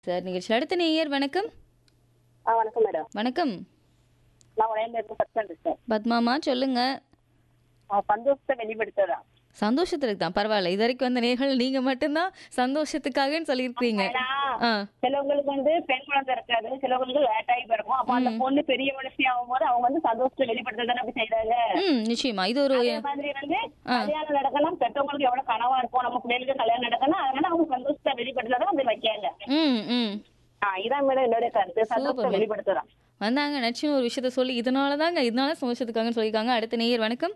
sir நிகழ்ச்சி அடுத்த நேயர் வணக்கம் ஆ வணக்கம் மேடம் வணக்கம் நான் உடனே ஃபர்ஸ்ட் இருக்கேன் பத்மாமா சொல்லுங்க சந்தோஷத்தை வெளிப்படுத்துறதா சந்தோஷத்துக்கு தான் பரவாயில்ல இது வரைக்கும் வந்த நேர்கள் நீங்க மட்டும்தான் சந்தோஷத்துக்காகன்னு சொல்லியிருக்கீங்க ஏன்னா ஆ சிலவங்களுக்கு வந்து பெண் குழந்தை இருக்காது சிலவங்களுக்கு லேட்டாகி பிறக்கும் அப்ப அந்த பொண்ணு பெரிய மனுஷி ஆகும்போது அவங்க வந்து சந்தோஷத்தை வெளிப்படுத்துறதானே அப்படி செய்யறாங்க ம் நிச்சயமா இது ஒரு அதே மாதிரி வந்து கல்யாணம் நடக்கணும் பெற்றவங்களுக்கு எவ்வளவு கனவா இருக்கும் நம்ம பிள்ளைகளுக்கு கல்யாணம் நடக்கணும் அதனால அவங்க சந்தோஷத்தை வெளிப்படுத்துறதா வந்து வைக்காங்க ம் ம் ஆ இதான் மேடம் என்னுடைய கருத்து சந்தோஷத்தை வெளிப்படுத்துறோம் வந்தாங்க நச்சுன்னு ஒரு விஷயத்த சொல்லி இதனால தாங்க இதனால சந்தோஷத்துக்காகன்னு சொல்லியிருக்காங்க அடுத்த நேயர் வணக்கம்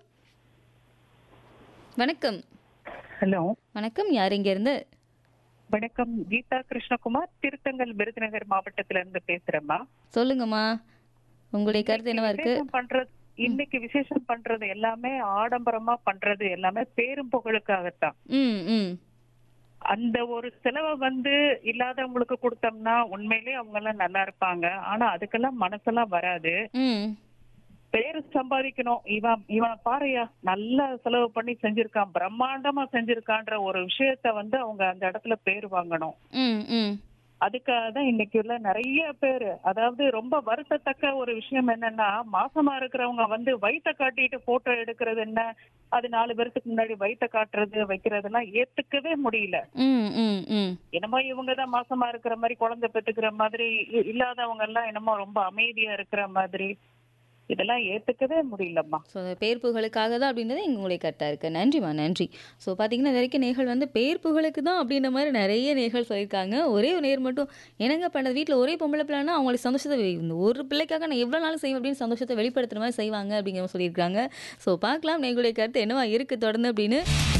வணக்கம் ஹலோ வணக்கம் யார் இங்க இருந்து வணக்கம் கீதா கிருஷ்ணகுமார் திருத்தங்கல் விருதுநகர் மாவட்டத்துல இருந்து பேசுறேம்மா சொல்லுங்கம்மா உங்களுடைய கருத்து என்னவா இருக்கு விசேஷம் பண்றது இன்னைக்கு விசேஷம் பண்றது எல்லாமே ஆடம்பரமா பண்றது எல்லாமே பேரும் புகழுக்காகத்தான் ம் ம் அந்த ஒரு செலவை வந்து இல்லாதவங்களுக்கு கொடுத்தோம்னா உண்மையிலேயே அவங்க எல்லாம் நல்லா இருப்பாங்க ஆனா அதுக்கெல்லாம் மனசெல்லாம் வராது ம் பேரு சம்பாதிக்கணும் இவன் இவனை பாருயா நல்லா செலவு பண்ணி செஞ்சிருக்கான் பிரம்மாண்டமா செஞ்சிருக்கான்ற ஒரு விஷயத்த வந்து அவங்க அந்த இடத்துல பேர் வாங்கணும் ம் ம் அதுக்காக தான் இன்னைக்கு உள்ள நிறைய பேரு அதாவது ரொம்ப வருத்தத்தக்க ஒரு விஷயம் என்னன்னா மாசமா இருக்கிறவங்க வந்து வயித்தை காட்டிட்டு போட்டோ எடுக்கிறது என்ன அது நாலு பேர்த்துக்கு முன்னாடி வயித்தை காட்டுறது வைக்கிறதெல்லாம் ஏத்துக்கவே முடியல ம் ம் ம் என்னமோ இவங்க தான் மாசமா இருக்கிற மாதிரி குழந்தை பெத்துக்கிற மாதிரி இ- இல்லாதவங்க எல்லாம் என்னமோ ரொம்ப அமைதியா இருக்கிற மாதிரி இதெல்லாம் ஏத்துக்கவே முடியலம்மா ஸோ பேர் புகழுக்காக தான் அப்படின்றது எங்களுடைய கரெக்டாக இருக்குது நன்றிம்மா நன்றி ஸோ பார்த்தீங்கன்னா இது வரைக்கும் நேர்கள் வந்து பேர் புகழுக்கு தான் அப்படின்ற மாதிரி நிறைய நேர்கள் சொல்லியிருக்காங்க ஒரே ஒரு நேர் மட்டும் என்னங்க பண்ணது வீட்டில் ஒரே பொம்பளை பிள்ளைனா அவங்களுக்கு சந்தோஷத்தை வெ- இந்த ஒரு பிள்ளைக்காக நான் எவ்வளோ நாள் செய்வேன் அப்படின்னு சந்தோஷத்தை வெளிப்படுத்துகிற மாதிரி செய்வாங்க அப்படிங்கிற மாதிரி சொல்லியிருக்காங்க ஸோ பார்க்கலாம் எங்களுடைய கருத்து என்னவா இருக்குது தொடர்ந்து அப்படின்னு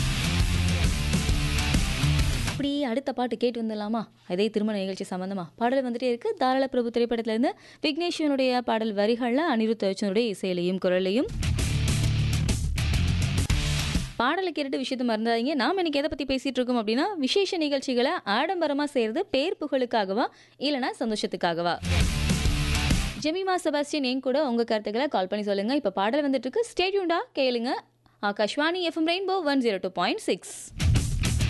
அப்படி அடுத்த பாட்டு கேட்டு வந்துடலாமா அதே திருமண நிகழ்ச்சி சம்பந்தமா பாடல் வந்துட்டே இருக்கு தாராள பிரபு திரைப்படத்திலிருந்து விக்னேஸ்வனுடைய பாடல் வரிகளில் அனிருத் அர்ஜுனுடைய இசையிலையும் குரலையும் பாடலை கேட்டுட்டு விஷயத்தை மறந்தாதீங்க நாம் இன்னைக்கு எதை பற்றி பேசிகிட்டு இருக்கோம் அப்படின்னா விசேஷ நிகழ்ச்சிகளை ஆடம்பரமாக செய்கிறது பேர் புகழுக்காகவா இல்லைனா சந்தோஷத்துக்காகவா ஜெமிமா செபாஸ்டியன் என் கூட உங்கள் கருத்துக்களை கால் பண்ணி சொல்லுங்கள் இப்போ பாடல் வந்துட்டு இருக்கு ஸ்டேட்யூண்டா கேளுங்க Akashvani FM Rainbow one zero two point six